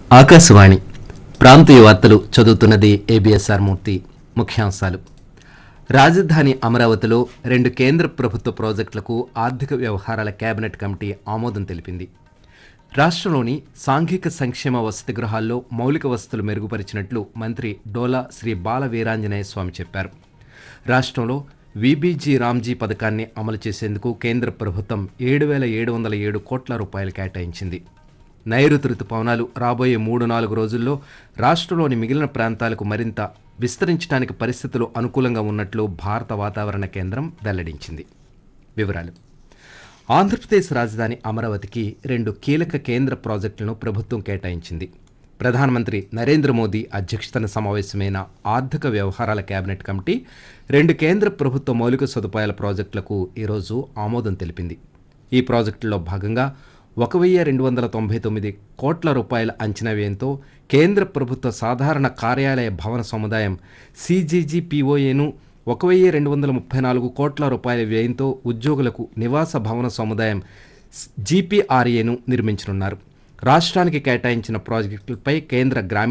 ఆకాశవాణి ప్రాంతీయ వార్తలు చదువుతున్నది ఏబిఎస్ఆర్ మూర్తి ముఖ్యాంశాలు రాజధాని అమరావతిలో రెండు కేంద్ర ప్రభుత్వ ప్రాజెక్టులకు ఆర్థిక వ్యవహారాల కేబినెట్ కమిటీ ఆమోదం తెలిపింది రాష్ట్రంలోని సాంఘిక సంక్షేమ వసతి గృహాల్లో మౌలిక వసతులు మెరుగుపరిచినట్లు మంత్రి డోలా శ్రీ బాల వీరాంజనేయ స్వామి చెప్పారు రాష్ట్రంలో విబీజీ రామ్జీ పథకాన్ని అమలు చేసేందుకు కేంద్ర ప్రభుత్వం ఏడు వేల ఏడు వందల ఏడు కోట్ల రూపాయలు కేటాయించింది నైరుతి రుతుపవనాలు రాబోయే మూడు నాలుగు రోజుల్లో రాష్ట్రంలోని మిగిలిన ప్రాంతాలకు మరింత విస్తరించడానికి పరిస్థితులు అనుకూలంగా ఉన్నట్లు భారత వాతావరణ కేంద్రం వెల్లడించింది వివరాలు ఆంధ్రప్రదేశ్ రాజధాని అమరావతికి రెండు కీలక కేంద్ర ప్రాజెక్టులను ప్రభుత్వం కేటాయించింది ప్రధానమంత్రి నరేంద్ర మోదీ అధ్యక్షతన సమావేశమైన ఆర్థిక వ్యవహారాల కేబినెట్ కమిటీ రెండు కేంద్ర ప్రభుత్వ మౌలిక సదుపాయాల ప్రాజెక్టులకు ఈరోజు ఆమోదం తెలిపింది ఈ ప్రాజెక్టుల్లో భాగంగా ఒక వెయ్యి రెండు వందల తొంభై తొమ్మిది కోట్ల రూపాయల అంచనా వ్యయంతో కేంద్ర ప్రభుత్వ సాధారణ కార్యాలయ భవన సముదాయం సిజీజీపీఓఏను ఒక వెయ్యి రెండు వందల ముప్పై నాలుగు కోట్ల రూపాయల వ్యయంతో ఉద్యోగులకు నివాస భవన సముదాయం జీపీఆర్ఏను నిర్మించనున్నారు రాష్ట్రానికి కేటాయించిన ప్రాజెక్టులపై కేంద్ర గ్రామీణ